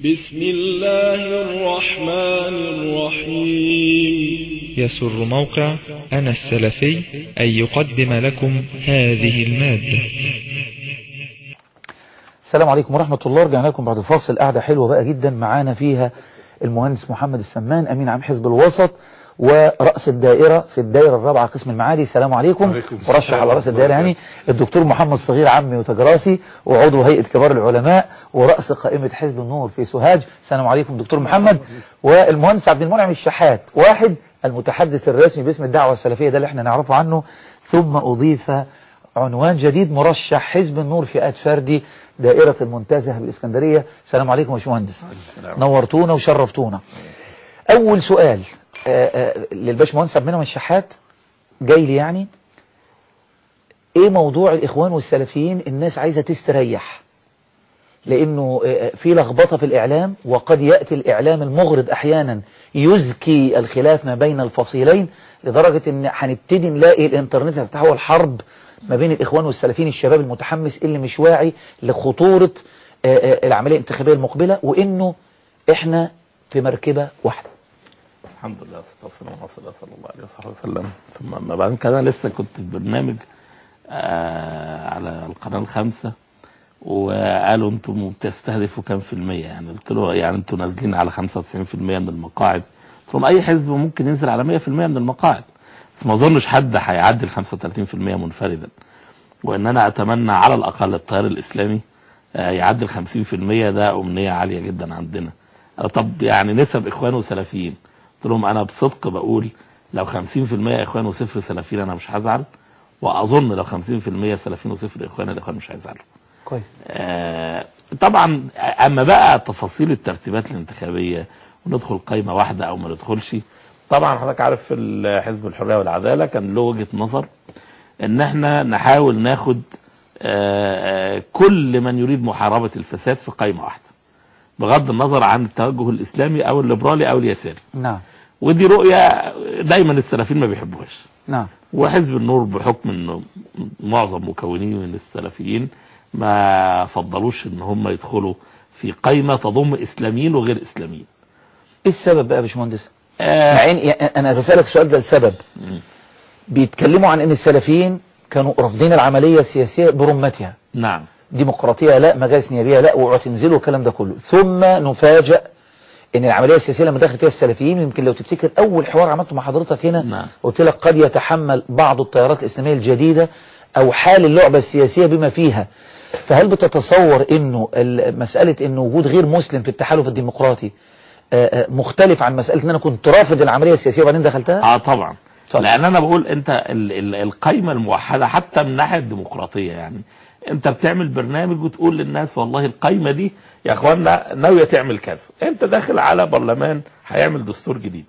بسم الله الرحمن الرحيم يسر موقع أنا السلفي أن يقدم لكم هذه المادة السلام عليكم ورحمة الله رجعنا لكم بعد الفاصل قاعدة حلوة بقى جدا معانا فيها المهندس محمد السمان أمين عام حزب الوسط ورأس الدائرة في الدائرة الرابعة قسم المعادي السلام عليكم وعليكم السلام ورشح على رأس ورحمة الدائرة الله يعني الدكتور محمد صغير عمي وتجراسي وعضو هيئة كبار العلماء ورأس قائمة حزب النور في سوهاج السلام عليكم دكتور محمد والمهندس عبد المنعم الشحات واحد المتحدث الرسمي باسم الدعوة السلفية ده اللي احنا نعرفه عنه ثم أضيف عنوان جديد مرشح حزب النور فئات فردي دائرة المنتزه بالإسكندرية السلام عليكم يا باشمهندس نورتونا وشرفتونا أول سؤال آه، آه، للباشمهندس عبد المنعم الشحات جاي لي يعني ايه موضوع الاخوان والسلفيين الناس عايزة تستريح لانه آه، في لخبطة في الاعلام وقد يأتي الاعلام المغرض احيانا يزكي الخلاف ما بين الفصيلين لدرجة ان هنبتدي نلاقي الانترنت هتتحول حرب ما بين الاخوان والسلفيين الشباب المتحمس اللي مش واعي لخطورة آه، آه، العملية الانتخابية المقبلة وانه احنا في مركبة واحدة الحمد لله والصلاة والسلام على رسول الله صلى الله عليه وصحبه وسلم ثم أما بعد كده أنا لسه كنت في برنامج آه على القناة الخامسة وقالوا انتم بتستهدفوا كام في المية يعني قلت له يعني انتم نازلين على 95% من المقاعد قلت لهم اي حزب ممكن ينزل على 100% من المقاعد بس ما اظنش حد هيعدي ال 35% منفردا وان انا اتمنى على الاقل التيار الاسلامي آه، يعدي ال 50% ده امنيه عاليه جدا عندنا آه، طب يعني نسب اخوان وسلفيين قلت لهم انا بصدق بقول لو 50% اخوان وصفر سلفيين انا مش هزعل واظن لو 50% سلفيين وصفر اخوان الاخوان مش هيزعلوا كويس آه، طبعا اما بقى تفاصيل الترتيبات الانتخابيه وندخل قايمه واحده او ما ندخلش طبعا حضرتك عارف في حزب الحريه والعداله كان له وجهه نظر ان احنا نحاول ناخد آه، آه، كل من يريد محاربه الفساد في قايمه واحده بغض النظر عن التوجه الاسلامي او الليبرالي او اليساري نعم ودي رؤيه دايما السلفيين ما بيحبوهاش نعم وحزب النور بحكم انه معظم مكونيه من السلفيين ما فضلوش ان هم يدخلوا في قائمه تضم اسلاميين وغير اسلاميين. ايه السبب بقى يا باشمهندس آه مع ان انا بسالك السؤال ده لسبب بيتكلموا عن ان السلفيين كانوا رافضين العمليه السياسيه برمتها نعم ديمقراطيه لا مجالس نيابيه لا واعتنزلوا الكلام ده كله ثم نفاجأ ان العمليه السياسيه لما دخل فيها السلفيين يمكن لو تفتكر اول حوار عملته مع حضرتك هنا نعم. قلت لك قد يتحمل بعض التيارات الاسلاميه الجديده او حال اللعبه السياسيه بما فيها فهل بتتصور انه ال- مساله انه وجود غير مسلم في التحالف الديمقراطي آه، آه، مختلف عن مساله ان انا كنت رافض العمليه السياسيه وبعدين دخلتها اه طبعا اتفضل. لان انا بقول انت ال ال القايمه الموحده حتى من ناحيه الديمقراطيه يعني انت بتعمل برنامج وتقول للناس والله القايمه دي يا اخوانا ناويه تعمل كذا انت داخل على برلمان هيعمل دستور جديد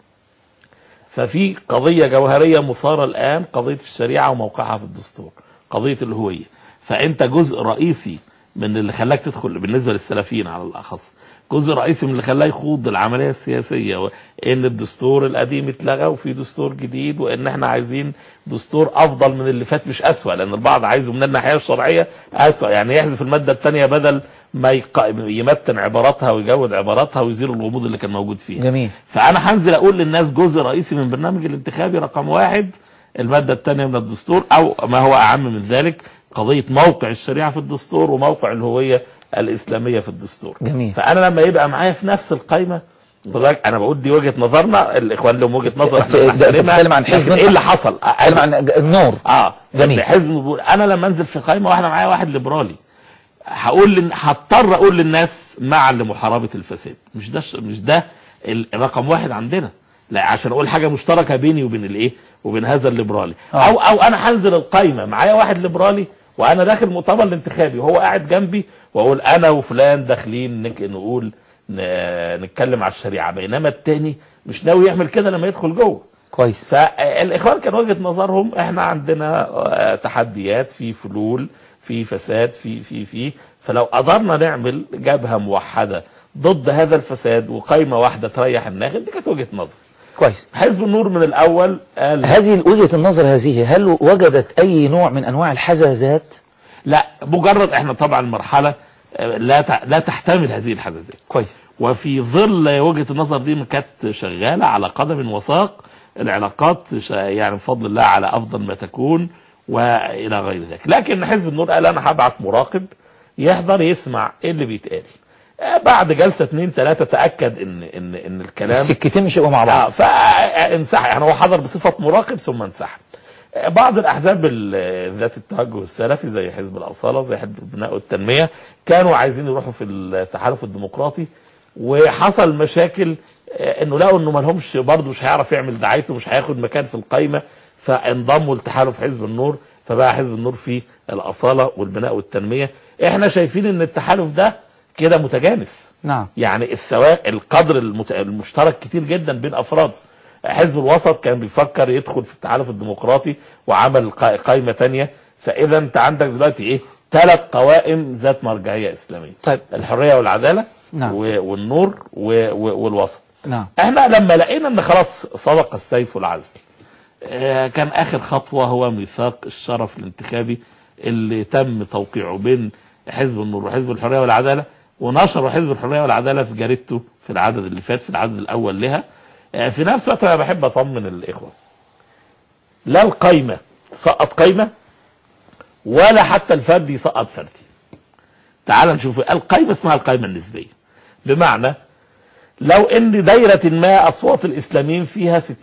ففي قضيه جوهريه مثاره الان قضيه الشريعه وموقعها في الدستور قضيه الهويه فانت جزء رئيسي من اللي خلاك تدخل بالنسبه للسلفيين على الاخص جزء رئيسي من اللي خلاه يخوض العمليه السياسيه وان الدستور القديم اتلغى وفي دستور جديد وان احنا عايزين دستور افضل من اللي فات مش اسوأ لان البعض عايزه من الناحيه الشرعيه اسوأ يعني يحذف الماده الثانيه بدل ما يق... يمتن عباراتها ويجود عباراتها ويزيل الغموض اللي كان موجود فيها جميل فانا هنزل اقول للناس جزء رئيسي من برنامج الانتخابي رقم واحد المادة الثانية من الدستور او ما هو اعم من ذلك قضية موقع الشريعة في الدستور وموقع الهوية الاسلامية في الدستور جميل فانا لما يبقى معايا في نفس القايمة بالرغم- انا بقول دي وجهة نظرنا الاخوان لهم وجهة نظر احنا ده- ده بنحترمها. بتتكلم عن حزب لكن ايه اللي حصل اتكلم عن النور اه جميل. حزب بيقول انا لما انزل في قائمه واحده معايا واحد ليبرالي هقول لن... هضطر اقول للناس مع لمحاربه الفساد مش ده مش ده ال- رقم واحد عندنا لا عشان اقول حاجه مشتركه بيني وبين الايه وبين هذا الليبرالي آه. او او انا هنزل القايمه معايا واحد ليبرالي وانا داخل مؤتمر الانتخابي وهو قاعد جنبي واقول انا وفلان داخلين نك... نقول ن... نتكلم على الشريعه بينما التاني مش ناوي يعمل كده لما يدخل جوه كويس فالاخوان كان وجهه نظرهم احنا عندنا آه، تحديات في فلول في فساد في في في فلو قدرنا نعمل جبهه موحده ضد هذا الفساد وقايمه واحده تريح الناخب دي كانت وجهه نظر كويس حزب النور من الاول قال هذه وجهة النظر هذه هل وجدت أي نوع من أنواع الحزازات لا مجرد احنا طبعا مرحله آه، لا تع- لا تحتمل هذه الحساسيه كويس وفي ظل وجهه النظر دي ما كانت شغاله على قدم وساق العلاقات ش- يعني بفضل الله على افضل ما تكون والى غير ذلك لكن حزب النور قال انا هبعت مراقب يحضر يسمع ايه اللي بيتقال آه، بعد جلسه اتنين تلاته تاكد ان ان ان الكلام السكتين مش هيبقوا مع آه، بعض فانسحب يعني هو حضر بصفه مراقب ثم انسحب آه، بعض الاحزاب ال- ذات التوجه السلفي زي حزب الاصاله زي حزب البناء والتنميه كانوا عايزين يروحوا في التحالف الديمقراطي وحصل مشاكل آه، انه لقوا انه ما لهمش برضه مش هيعرف يعمل دعايته مش هياخد مكان في القايمه فانضموا لتحالف حزب النور فبقى حزب النور في الاصاله والبناء والتنميه احنا شايفين ان التحالف ده كده متجانس نعم يعني السواء القدر المت... المشترك كتير جدا بين افراد حزب الوسط كان بيفكر يدخل في التحالف الديمقراطي وعمل قا- قائمه تانية فاذا انت عندك دلوقتي ايه ثلاث قوائم ذات مرجعيه اسلاميه طيب الحريه والعداله نعم. و... والنور و... و... والوسط نعم احنا لما لقينا ان خلاص صدق السيف والعزل آه، كان اخر خطوه هو ميثاق الشرف الانتخابي اللي تم توقيعه بين حزب النور وحزب الحريه والعداله ونشروا حزب الحريه والعداله في جريدته في العدد اللي فات في العدد الاول لها آه، في نفس الوقت انا بحب اطمن الاخوه لا القايمه سقط قايمه ولا حتى الفرد يسقط فردي تعال نشوف القايمه اسمها القايمه النسبيه بمعنى لو ان دايرة ما اصوات الاسلاميين فيها 60%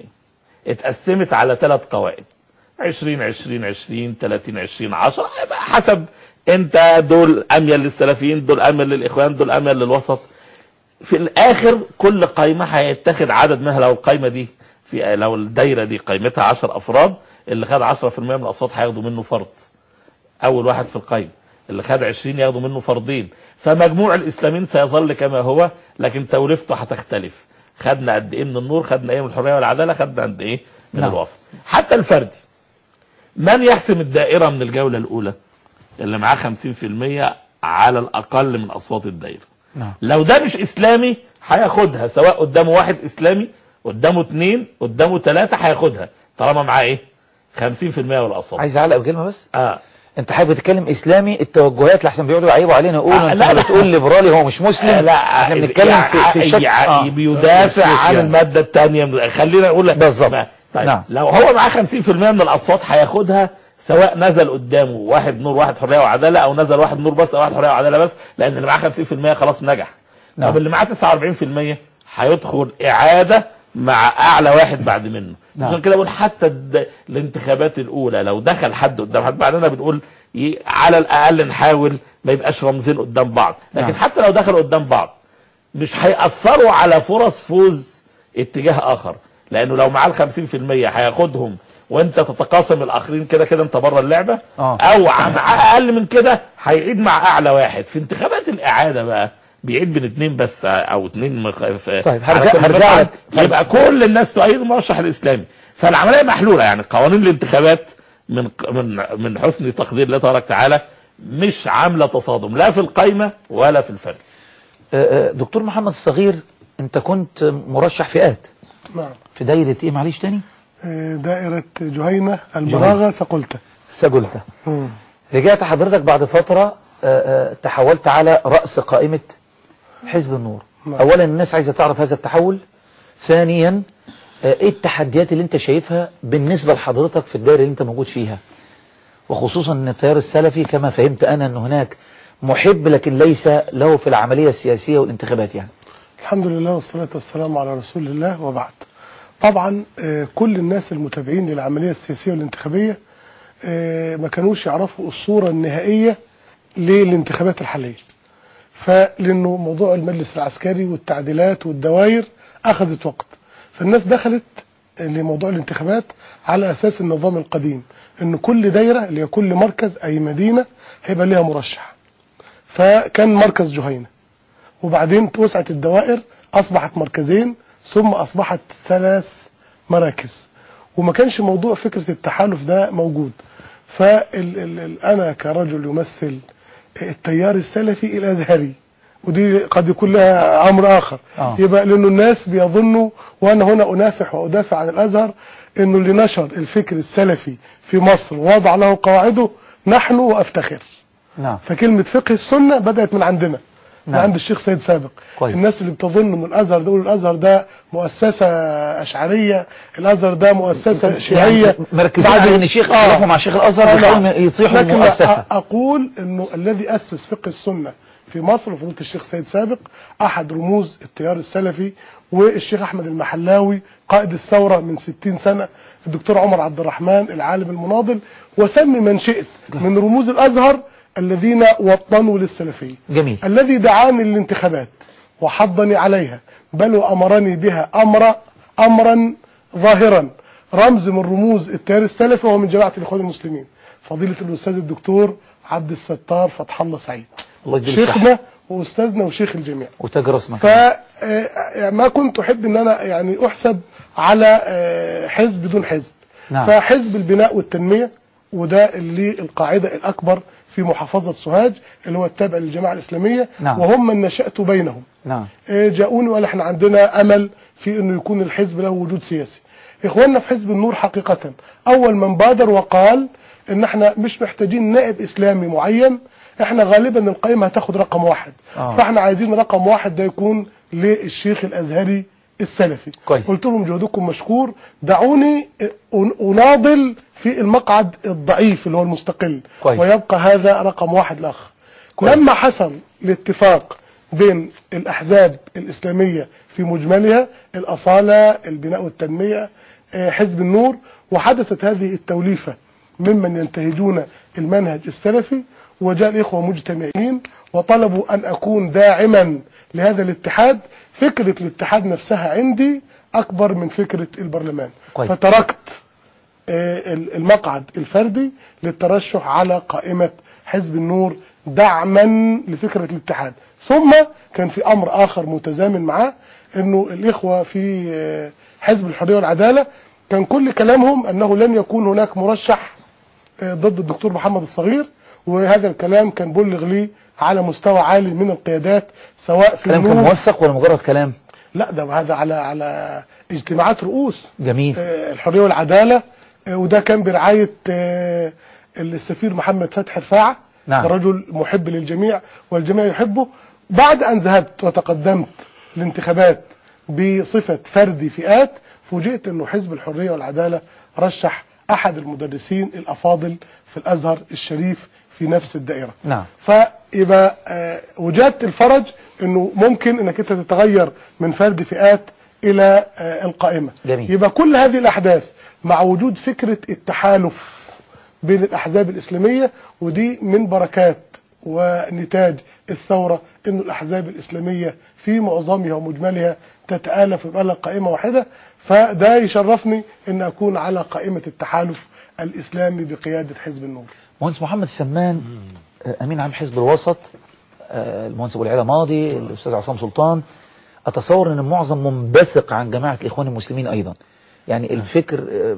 اتقسمت على ثلاث قوائم 20 20 20 30 20 10 يبقى حسب انت دول اميل للسلفيين دول اميل للاخوان دول اميل للوسط في الاخر كل قائمه هيتاخد عدد منها لو القائمه دي في لو الدايره دي قيمتها 10 افراد اللي خد 10% من الاصوات هياخدوا منه فرد اول واحد في القائمه اللي خد 20 ياخدوا منه فردين فمجموع الاسلاميين سيظل كما هو لكن توليفته هتختلف خدنا قد ايه من النور خدنا ايه من الحريه والعداله خدنا قد ايه من نعم. الوسط حتى الفردي من يحسم الدائره من الجوله الاولى اللي معاه 50% على الاقل من اصوات الدائره نعم لو ده مش اسلامي هياخدها سواء قدامه واحد اسلامي قدامه اتنين قدامه تلاتة هياخدها طالما معاه ايه 50% من الاصوات عايز اعلق بكلمه بس اه انت حابب تتكلم اسلامي التوجهات لحسن بيقعدوا يعيبوا علينا يقولوا آه، انت لا، لما لا. تقول ليبرالي هو مش مسلم آه، لا احنا بنتكلم في في شك يعني آه. بيدافع عن يعني. الماده الثانيه خلينا نقول بالظبط. ما- طيب نعم. لو هو معاه 50% من الاصوات هياخدها سواء نزل قدامه واحد نور واحد حريه وعداله او نزل واحد نور بس او واحد حريه وعداله بس لان اللي معاه 50% خلاص نجح نعم. طب اللي معاه 49% هيدخل اعاده مع اعلى واحد بعد منه نعم. عشان كده بقول حتى الد- الانتخابات الاولى لو دخل حد قدام حد بعدين بنقول ي- على الاقل نحاول ما يبقاش رمزين قدام بعض لكن نعم. حتى لو دخل قدام بعض مش هيأثروا على فرص فوز اتجاه اخر لانه لو معاه ال 50% هياخدهم وانت تتقاسم الاخرين كده كده انت بره اللعبه آه. او معاه اقل من كده هيعيد مع اعلى واحد في انتخابات الاعاده بقى بيعيد بين اتنين بس او اتنين مخ... في- طيب، على هرجع- كل هرجع مقعد، لك. يبقى كل الناس تؤيد المرشح الاسلامي فالعمليه محلوله يعني قوانين الانتخابات من من من حسن تقدير الله تبارك وتعالى مش عامله تصادم لا في القايمه ولا في الفرد آه، آه، دكتور محمد الصغير انت كنت مرشح فئات نعم في دايرة ايه معلش تاني آه، دائرة جهينة المراغة سقلتة سجلت مم. رجعت حضرتك بعد فترة آه، آه، تحولت على رأس قائمة حزب النور نعم. اولا الناس عايزة تعرف هذا التحول ثانيا آه، ايه التحديات اللي انت شايفها بالنسبة لحضرتك في الدائرة اللي انت موجود فيها وخصوصا ان التيار السلفي كما فهمت انا ان هناك محب لكن ليس له في العملية السياسية والانتخابات يعني الحمد لله والصلاة والسلام على رسول الله وبعد طبعا آه، كل الناس المتابعين للعملية السياسية والانتخابية آه، ما كانوش يعرفوا الصورة النهائية للانتخابات الحالية فلأنه موضوع المجلس العسكري والتعديلات والدوائر أخذت وقت فالناس دخلت لموضوع الانتخابات على أساس النظام القديم أن كل دايرة اللي هي كل مركز أي مدينة هيبقى لها مرشح فكان مركز جهينة وبعدين توسعت الدوائر أصبحت مركزين ثم أصبحت ثلاث مراكز وما كانش موضوع فكرة التحالف ده موجود فأنا كرجل يمثل التيار السلفي الأزهري ودي قد يكون لها أمر آخر آه. يبقى لأنه الناس بيظنوا وأنا هنا أنافح وأدافع عن الأزهر أنه اللي نشر الفكر السلفي في مصر ووضع له قواعده نحن وأفتخر نعم. فكلمة فقه السنة بدأت من عندنا من نعم. عند الشيخ سيد سابق كويس. الناس اللي بتظن ان الازهر ده يقول الازهر ده مؤسسه اشعريه الازهر ده مؤسسه شيعيه يعني مركزين على ان شيخ اختلافه مع شيخ الازهر آه، بيحاولوا نعم. يطيحوا لكن المؤسسه أ- اقول انه الذي اسس فقه السنه في مصر فضيله الشيخ سيد سابق احد رموز التيار السلفي والشيخ احمد المحلاوي قائد الثوره من 60 سنه الدكتور عمر عبد الرحمن العالم المناضل وسمي من شئت من رموز الازهر الذين وطنوا للسلفيه جميل الذي دعاني للانتخابات وحضني عليها بل وامرني بها امر امرا ظاهرا رمز من رموز التيار السلفي وهو من جماعه الاخوان المسلمين فضيله الاستاذ الدكتور عبد الستار فتح الله سعيد الله يجزيك الصحة. شيخنا واستاذنا وشيخ الجميع وتاج راسنا فما كنت احب ان انا يعني احسب على آه، حزب دون حزب نعم. فحزب البناء والتنميه وده اللي القاعده الاكبر في محافظه سوهاج اللي هو التابع للجماعه الاسلاميه نعم. وهم من نشات بينهم نعم آه، جاءوني وقال احنا عندنا امل في انه يكون الحزب له وجود سياسي اخواننا في حزب النور حقيقه اول من بادر وقال ان احنا مش محتاجين نائب اسلامي معين احنا غالبا القائمه هتاخد رقم واحد آه. فاحنا عايزين رقم واحد ده يكون للشيخ الازهري السلفي كويس. قلت لهم جهدكم مشكور دعوني أن- اناضل في المقعد الضعيف اللي هو المستقل كويس. ويبقى هذا رقم واحد الاخ كويس. لما حصل الاتفاق بين الاحزاب الاسلاميه في مجملها الاصاله البناء والتنميه آه، حزب النور وحدثت هذه التوليفه ممن ينتهجون المنهج السلفي وجاء الاخوه مجتمعين وطلبوا ان اكون داعما لهذا الاتحاد فكره الاتحاد نفسها عندي اكبر من فكره البرلمان كويس. فتركت آه، المقعد الفردي للترشح على قائمة حزب النور دعما لفكرة الاتحاد ثم كان في أمر آخر متزامن معاه أنه الإخوة في آه، حزب الحرية والعدالة كان كل كلامهم أنه لن يكون هناك مرشح آه، ضد الدكتور محمد الصغير وهذا الكلام كان بلغ لي على مستوى عالي من القيادات سواء في كلام كان النور موثق ولا مجرد كلام لا ده هذا على على اجتماعات رؤوس جميل آه، الحريه والعداله آه، وده كان برعايه آه، السفير محمد فتحي رفاعه نعم. رجل محب للجميع والجميع يحبه بعد ان ذهبت وتقدمت الانتخابات بصفه فردي فئات فوجئت انه حزب الحريه والعداله رشح احد المدرسين الافاضل في الازهر الشريف في نفس الدائره نعم فيبقى آه، وجدت الفرج انه ممكن انك انت تتغير من فرد فئات الى آه، القائمه جميل. يبقى كل هذه الاحداث مع وجود فكره التحالف بين الاحزاب الاسلاميه ودي من بركات ونتاج الثوره انه الاحزاب الاسلاميه في معظمها ومجملها تتالف ويبقى لها قائمه واحده فده يشرفني ان اكون على قائمه التحالف الاسلامي بقياده حزب النور مهندس محمد السمان آه، امين عام حزب الوسط آه، المهندس ابو العلا ماضي الاستاذ عصام سلطان اتصور ان معظم منبثق عن جماعه الاخوان المسلمين ايضا يعني الفكر آه،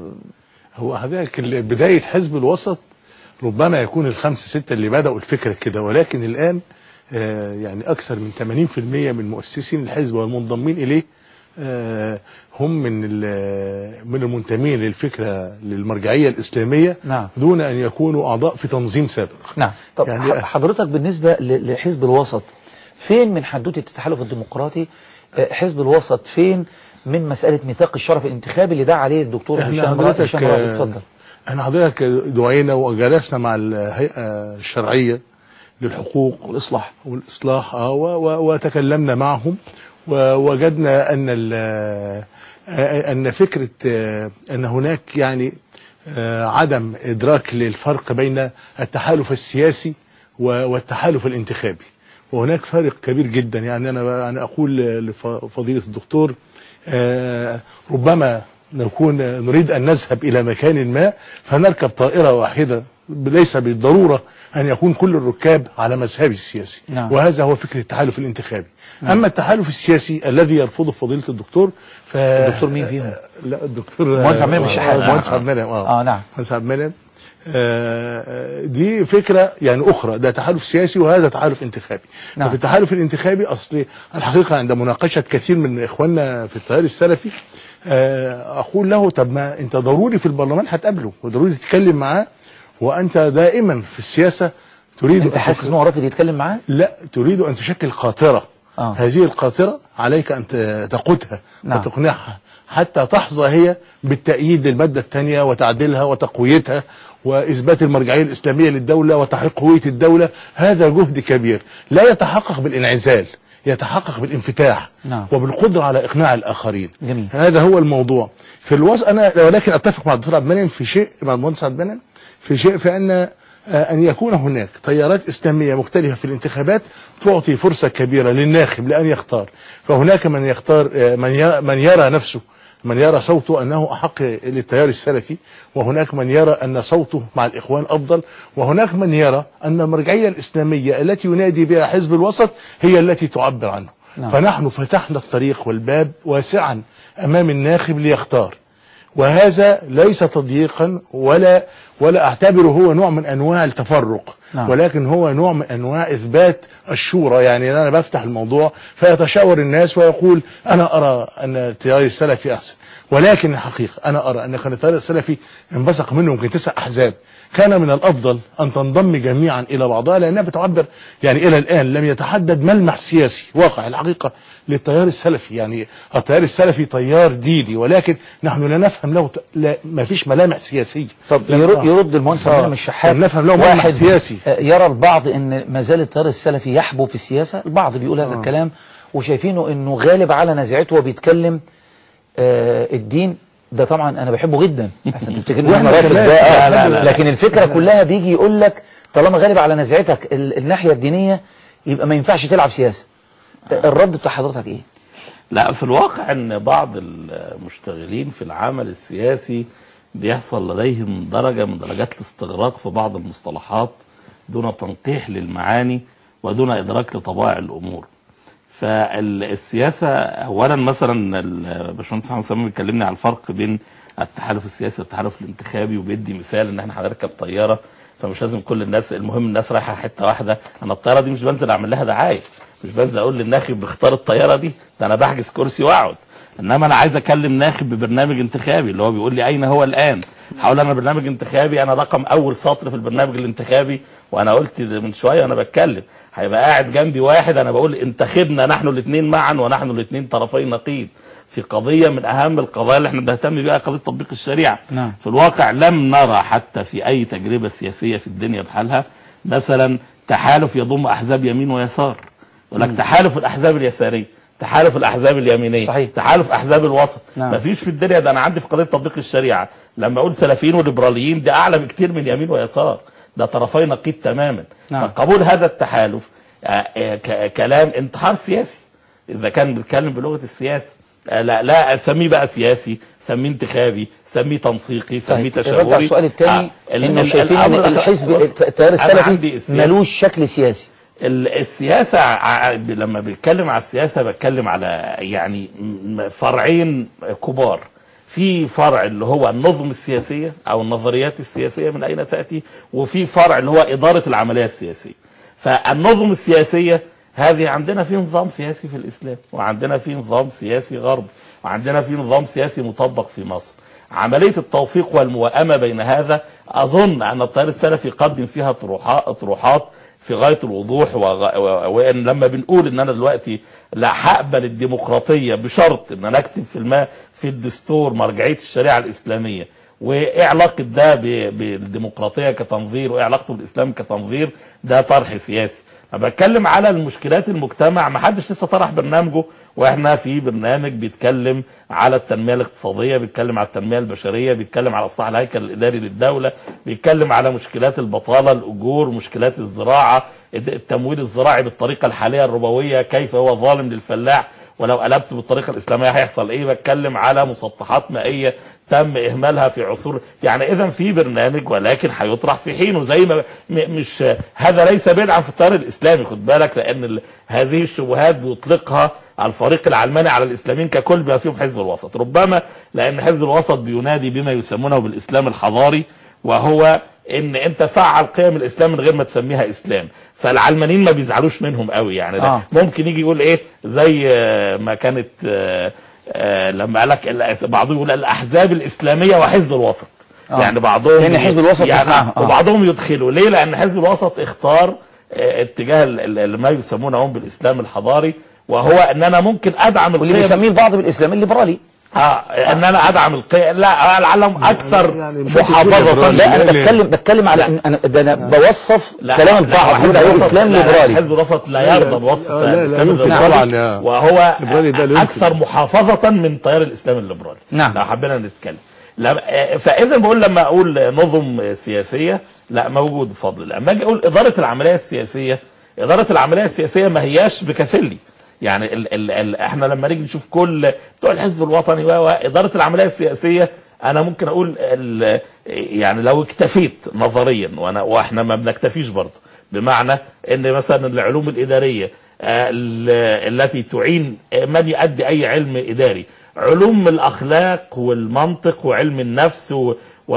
هو هذاك ال- بداية حزب الوسط ربما يكون الخمسة ستة اللي بدأوا الفكرة كده ولكن الآن آه، يعني أكثر من 80% من مؤسسين الحزب والمنضمين إليه آه، هم من ال- من المنتمين للفكرة للمرجعية الإسلامية نعم. دون أن يكونوا أعضاء في تنظيم سابق نعم طب يعني- يعني حضرتك بالنسبة ل- لحزب الوسط فين من حدوتة التحالف الديمقراطي آه، حزب الوسط فين من مسألة ميثاق الشرف الانتخابي اللي دعا عليه الدكتور احنا هشام حضرتك هشام رائد آه، اتفضل احنا حضرتك دعينا وجلسنا مع الهيئة الشرعية للحقوق والإصلاح والإصلاح آه و- و- وتكلمنا معهم ووجدنا أن ال- آه، أن فكرة آه، أن هناك يعني آه، عدم إدراك للفرق بين التحالف السياسي و- والتحالف الانتخابي وهناك فرق كبير جدا يعني أنا أنا أقول لفضيلة الدكتور آه، ربما نكون نريد أن نذهب إلى مكان ما فنركب طائرة واحدة ليس بالضرورة أن يكون كل الركاب على مذهب السياسي نعم. وهذا هو فكرة التحالف الانتخابي أما التحالف السياسي الذي يرفضه فضيلة الدكتور ف... الدكتور مين فيهم؟ لا الدكتور مهندس عبد المنعم آه، الشحات. مهندس عبد المنعم آه، نعم. مهندس عبد المنعم آه، دي فكرة يعني أخرى ده تحالف سياسي وهذا تحالف انتخابي نعم. ففي التحالف الانتخابي أصل الحقيقة عند مناقشة كثير من إخواننا في التيار السلفي آه، أقول له طب ما أنت ضروري في البرلمان هتقابله وضروري تتكلم معاه وأنت دائما في السياسة تريد انت أن حاسس تك- ان هو رافض يتكلم معاه لا تريد أن تشكل قاطرة آه. هذه القاطرة عليك أن ت- تقودها نعم. وتقنعها حتى تحظى هي بالتأييد للمادة الثانية وتعديلها وتقويتها وإثبات المرجعية الإسلامية للدولة وتحقيق هوية الدولة هذا جهد كبير لا يتحقق بالانعزال يتحقق بالانفتاح نعم. وبالقدرة على إقناع الآخرين جميل. هذا هو الموضوع في الوسط أنا ولكن أتفق مع الدكتور عبد المنعم في شيء مع المهندس عبد المنعم في شيء في أن آه، أن يكون هناك تيارات إسلامية مختلفة في الانتخابات تعطي فرصة كبيرة للناخب لأن يختار فهناك من يختار آه، من ي- من يرى نفسه من يرى صوته أنه أحق للتيار السلفي وهناك من يرى أن صوته مع الإخوان أفضل وهناك من يرى أن المرجعية الإسلامية التي ينادي بها حزب الوسط هي التي تعبر عنه نعم. فنحن فتحنا الطريق والباب واسعا أمام الناخب ليختار وهذا ليس تضييقا ولا ولا اعتبره هو نوع من انواع التفرق نعم. ولكن هو نوع من انواع اثبات الشورى يعني انا بفتح الموضوع فيتشاور الناس ويقول انا ارى ان التيار السلفي احسن ولكن الحقيقه انا ارى ان كان التيار السلفي انبثق منه يمكن تسع احزاب كان من الافضل ان تنضم جميعا الى بعضها لانها بتعبر يعني الى الان لم يتحدد ملمح سياسي واقع الحقيقه للتيار السلفي يعني التيار السلفي تيار ديني ولكن نحن لا نفهم له ت- لا ما فيش ملامح سياسيه طب لم- يرد, آه. يرد المهندس آه. عبد المنعم الشحات لم نفهم له ملمح واحد سياسي آه، يرى البعض ان ما زال التيار السلفي يحبو في السياسه البعض بيقول هذا الكلام وشايفينه انه غالب على نزعته وبيتكلم آه الدين ده طبعا انا بحبه جدا عشان تفتكرني وإحنا انا رافض كمان. ده لا، آه، لا، لا. لكن الفكره كلها بيجي يقول لك طالما غالب على نزعتك ال- الناحيه الدينيه يبقى ما ينفعش تلعب سياسه الرد بتاع حضرتك ايه؟ لا في الواقع ان بعض المشتغلين في العمل السياسي بيحصل لديهم درجة من درجات الاستغراق في بعض المصطلحات دون تنقيح للمعاني ودون ادراك لطبائع الامور فالسياسة اولا مثلا الباشمهندس محمد سامي بيكلمني على الفرق بين التحالف السياسي والتحالف الانتخابي وبيدي مثال ان احنا هنركب طيارة فمش لازم كل الناس المهم الناس رايحة حتة واحدة انا الطيارة دي مش بنزل اعمل لها دعاية مش بنزل اقول للناخب اختار الطياره دي ده انا بحجز كرسي واقعد انما انا عايز اكلم ناخب ببرنامج انتخابي اللي هو بيقول لي اين هو الان هقول انا برنامج انتخابي انا رقم اول سطر في البرنامج الانتخابي وانا قلت ده من شويه وانا بتكلم هيبقى قاعد جنبي واحد انا بقول انتخبنا نحن الاثنين معا ونحن الاثنين طرفي نقيض في قضيه من اهم القضايا اللي احنا بنهتم بيها قضيه تطبيق الشريعه نعم. في الواقع لم نرى حتى في اي تجربه سياسيه في الدنيا بحالها مثلا تحالف يضم احزاب يمين ويسار يقول لك تحالف الاحزاب اليساريه تحالف الاحزاب اليمينيه صحيح. تحالف احزاب الوسط نعم. مفيش في الدنيا ده انا عندي في قضيه تطبيق الشريعه لما اقول سلفيين وليبراليين ده اعلى بكتير من يمين ويسار ده طرفي نقيض تماما نعم. فقبول هذا التحالف آه، آه، ك- كلام انتحار سياسي اذا كان بيتكلم بلغه السياسه آه، لا لا سميه بقى سياسي سميه انتخابي سميه تنسيقي سميه طيب الرد تشاوري على السؤال الثاني آه، ال- انه ال- شايفين ان الأمر- الحزب بص، التيار أنا عندي السلفي السياسة. ملوش شكل سياسي ال- السياسة ع- لما بتكلم على السياسة بتكلم على يعني م- فرعين كبار في فرع اللي هو النظم السياسية او النظريات السياسية من اين تأتي وفي فرع اللي هو ادارة العملية السياسية فالنظم السياسية هذه عندنا في نظام سياسي في الاسلام وعندنا في نظام سياسي غربي وعندنا في نظام سياسي مطبق في مصر عملية التوفيق والموائمة بين هذا أظن أن التيار السلفي يقدم فيها طروحات طروحات في غاية الوضوح وغ- و- وإن لما بنقول إن أنا دلوقتي لا هقبل الديمقراطية بشرط إن أنا أكتب في الماء في الدستور مرجعية الشريعة الإسلامية وإيه علاقة ده ب- بالديمقراطية كتنظير وإيه علاقته بالإسلام كتنظير ده طرح سياسي أنا بتكلم على المشكلات المجتمع ما حدش لسه طرح برنامجه واحنا في برنامج بيتكلم على التنميه الاقتصاديه بيتكلم على التنميه البشريه بيتكلم على اصلاح الهيكل الاداري للدوله بيتكلم على مشكلات البطاله الاجور مشكلات الزراعه التمويل الزراعي بالطريقه الحاليه الربويه كيف هو ظالم للفلاح ولو قلبت بالطريقه الاسلاميه هيحصل ايه بتكلم على مسطحات مائيه تم اهمالها في عصور يعني اذا في برنامج ولكن هيطرح في حينه زي ما م- مش هذا ليس بدعا في التيار الاسلامي خد بالك لان ال- هذه الشبهات بيطلقها الفريق العلماني على الاسلاميين ككل بما فيهم حزب الوسط ربما لان حزب الوسط بينادي بما يسمونه بالاسلام الحضاري وهو ان انت فعل قيم الاسلام من غير ما تسميها اسلام فالعلمانيين ما بيزعلوش منهم قوي يعني ده آه. ممكن يجي يقول ايه زي آه، ما كانت آه، آه، لما قال لك ال- بعضهم يقول الاحزاب الاسلاميه وحزب الوسط آه. يعني بعضهم لأن حزب الوسط يعني يسمعها. آه. وبعضهم يدخلوا ليه لان حزب الوسط اختار آه، اتجاه ال- ال- ما يسمونه هم بالاسلام الحضاري وهو ان انا ممكن ادعم واللي القيم بيسميه البعض بالاسلام الليبرالي اه ان انا ادعم القيم لا لعلهم اكثر يعني مش محافظه لا انا ليه؟ بتكلم بتكلم على إن انا ده انا بوصف لا كلام لا، البعض حزب بيقول عليه الوسط- اسلام لا، لا، ليبرالي حزب الوسط لا يرضى بوصف آه، لا، لا الإسلام يمكن الليبرالي طبعاً، يا- وهو الليبرالي ده لا يمكن. اكثر محافظه من تيار الاسلام الليبرالي نعم. لو حبينا نتكلم لا- فاذا بقول لما اقول نظم سياسيه لا موجود بفضل الله اما اجي اقول اداره العمليه السياسيه اداره العمليه السياسيه ما هياش بكفلي يعني ال ال ال احنا لما نيجي نشوف كل بتوع الحزب الوطني و- واداره العمليه السياسيه انا ممكن اقول ال يعني لو اكتفيت نظريا وانا واحنا ما بنكتفيش برضه بمعنى ان مثلا العلوم الاداريه آه، ال- التي تعين من يؤدي اي علم اداري علوم الاخلاق والمنطق وعلم النفس و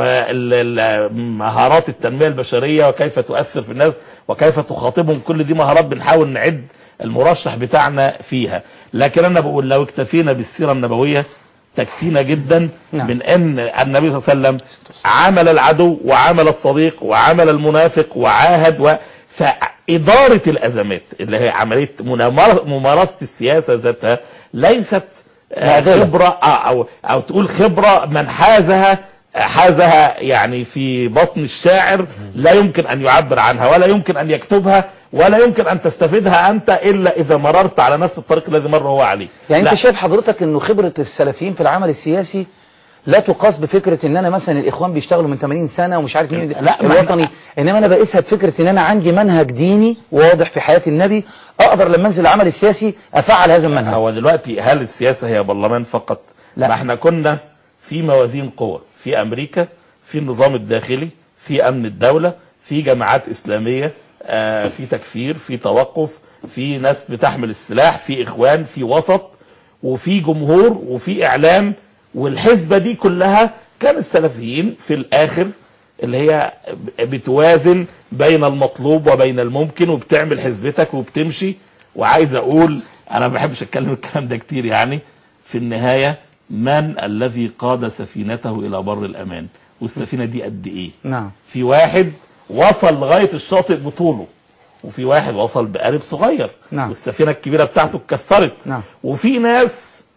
ومهارات التنميه البشريه وكيف تؤثر في الناس وكيف تخاطبهم كل دي مهارات بنحاول نعد المرشح بتاعنا فيها لكن انا بقول لو اكتفينا بالسيره النبويه تكفينا جدا نعم. من ان النبي صلى الله عليه وسلم عامل العدو وعامل الصديق وعامل المنافق وعاهد و فإدارة الأزمات اللي هي عملية منامر- ممارسة السياسة ذاتها ليست آه، معضلة. خبرة آه، أو أو تقول خبرة من حازها حازها يعني في بطن الشاعر لا يمكن أن يعبر عنها ولا يمكن أن يكتبها ولا يمكن أن تستفيدها أنت إلا إذا مررت على نفس الطريق الذي مر هو عليه يعني لا. انت شايف حضرتك انه خبرة السلفيين في العمل السياسي لا تقاس بفكرة ان انا مثلا الاخوان بيشتغلوا من 80 سنة ومش عارف مين لا، ما الوطني انما انا بقيسها بفكرة ان انا عندي منهج ديني واضح في حياة النبي اقدر لما انزل العمل السياسي افعل هذا المنهج هو دلوقتي هل السياسة هي برلمان فقط لا. ما احنا كنا في موازين قوة في امريكا في النظام الداخلي في امن الدولة في جماعات اسلامية آه، في تكفير في توقف في ناس بتحمل السلاح في اخوان في وسط وفي جمهور وفي اعلام والحسبة دي كلها كان السلفيين في الاخر اللي هي بتوازن بين المطلوب وبين الممكن وبتعمل حسبتك وبتمشي وعايز اقول انا ما بحبش اتكلم الكلام ده كتير يعني في النهاية من الذي قاد سفينته الى بر الامان والسفينة دي قد ايه نعم في واحد وصل لغاية الشاطئ بطوله وفي واحد وصل بقارب صغير نعم. والسفينة الكبيرة بتاعته اتكسرت نعم. وفي ناس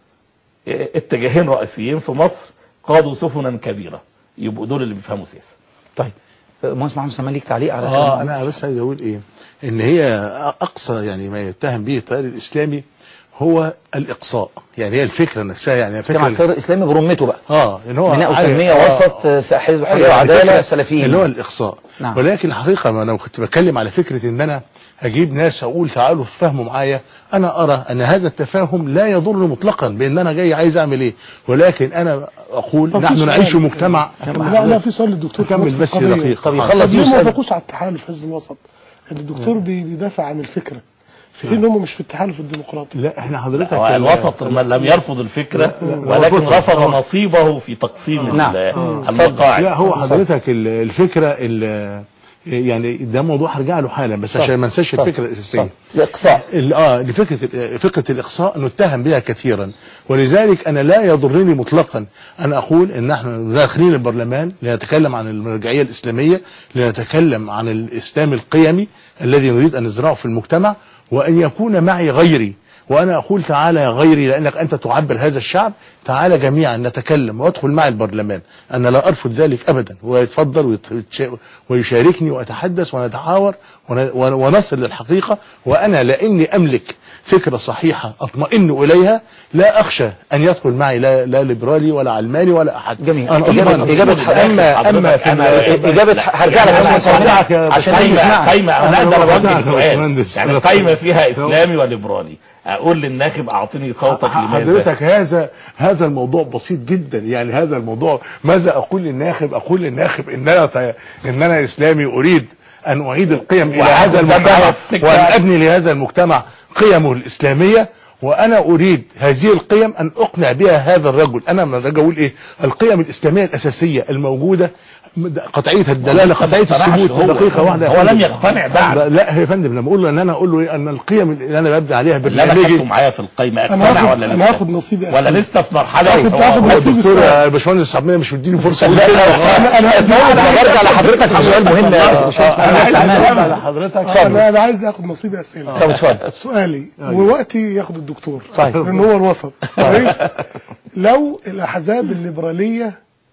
اه، اتجاهين رئيسيين في مصر قادوا سفنا كبيرة يبقوا دول اللي بيفهموا سياسة طيب مهندس محمد سلمان ليك تعليق على اه كلام- انا بس عايز اقول ايه ان هي اقصى يعني ما يتهم به التيار الاسلامي هو الاقصاء يعني هي الفكره نفسها يعني كما فكره الخير الاسلامي برمته بقى اه ان هو بناء عارف- وتنمية آه. وسط آه، حزب حرية أيوة، يعني وعدالة فكرة سلفيين اللي هو الاقصاء نعم. ولكن الحقيقه ما انا كنت بتكلم على فكره ان انا هجيب ناس اقول تعالوا تفهموا معايا انا ارى ان هذا التفاهم لا يضر مطلقا بان انا جاي عايز اعمل ايه ولكن انا اقول طب في نحن سؤال. نعيش مجتمع لا لا في سؤال للدكتور في أكمل نفس بس القضية. دقيقة. طب آه. يخلص طب ليه ما يسأل وافقوش على التحالف حزب الوسط؟ يعني الدكتور بي- بيدافع عن الفكره في حين هم مش في التحالف الديمقراطي لا احنا حضرتك هو الوسط ما لم يرفض الفكرة ولكن رفض نصيبه في تقسيم نعم. ال- المقاعد لا هو حضرتك ال- الفكره ال- يعني ده موضوع هرجع له حالا بس عشان ما انساش طب. الفكره الاساسيه طب. الاقصاء ال- اه لفكره فكره الاقصاء نتهم بها كثيرا ولذلك انا لا يضرني مطلقا ان اقول ان نحن داخلين البرلمان لنتكلم عن المرجعيه الاسلاميه لنتكلم عن الاسلام القيمي الذي نريد ان نزرعه في المجتمع وان يكون معي غيري وانا اقول تعالى يا غيري لانك انت تعبر هذا الشعب تعالى جميعا نتكلم وادخل مع البرلمان انا لا ارفض ذلك ابدا ويتفضل ويت- ويشاركني واتحدث ونتحاور ون- ون- ونصل للحقيقه وانا لاني املك فكره صحيحه اطمئن اليها لا اخشى ان يدخل معي لا, لا ليبرالي ولا علماني ولا احد جميل أنا إجابة أطمئن. إجابة اما اما في أنا- إجابة هرجع لك يعني يا أنا باشمهندس سلمان بتاعك يا عشان باشمهندس. تسمع قايمة قايمة لا أنا ده انا بتاعك بوجه يا سؤال باشمهندس. يعني قايمة فيها اسلامي وليبرالي اقول للناخب اعطني صوتك لماذا حضرتك هذا هذا الموضوع بسيط جدا يعني هذا الموضوع ماذا اقول للناخب اقول للناخب ان انا ط- ان انا اسلامي اريد ان اعيد القيم الى وأعيد هذا الجماعة المجتمع الفكرة. وان ابني لهذا المجتمع قيمه الاسلاميه وانا اريد هذه القيم ان اقنع بها هذا الرجل انا لما باجي اقول ايه القيم الاسلاميه الاساسيه الموجوده قطعيه الدلاله قطعيه الثبوت هو- دقيقه واحده يا هو فندم. لم يقتنع بعد. لا يا فندم لما اقول له ان انا اقول له ايه ان القيم اللي انا ببدا عليها اللي انا برنامجي خدته معايا في القايمه انا اقتنع هاخد ولا انا لسه هاخد نصيبي ولا أسئلة. لسه في مرحله هاخد- هو- هاخد هو نصيبي الدكتور السؤال. يا باشمهندس عبد مش مديني فرصه انا انا أنا- برجع لحضرتك في سؤال مهم يا آه، باشمهندس آه، انا محمد عايز سلمان. أجاوب على حضرتك انا انا عايز اخد نصيبي اسئله طب اتفضل سؤالي أيوة. ووقتي ياخد الدكتور طيب. لان هو الوسط كويس لو الاحزاب الليبراليه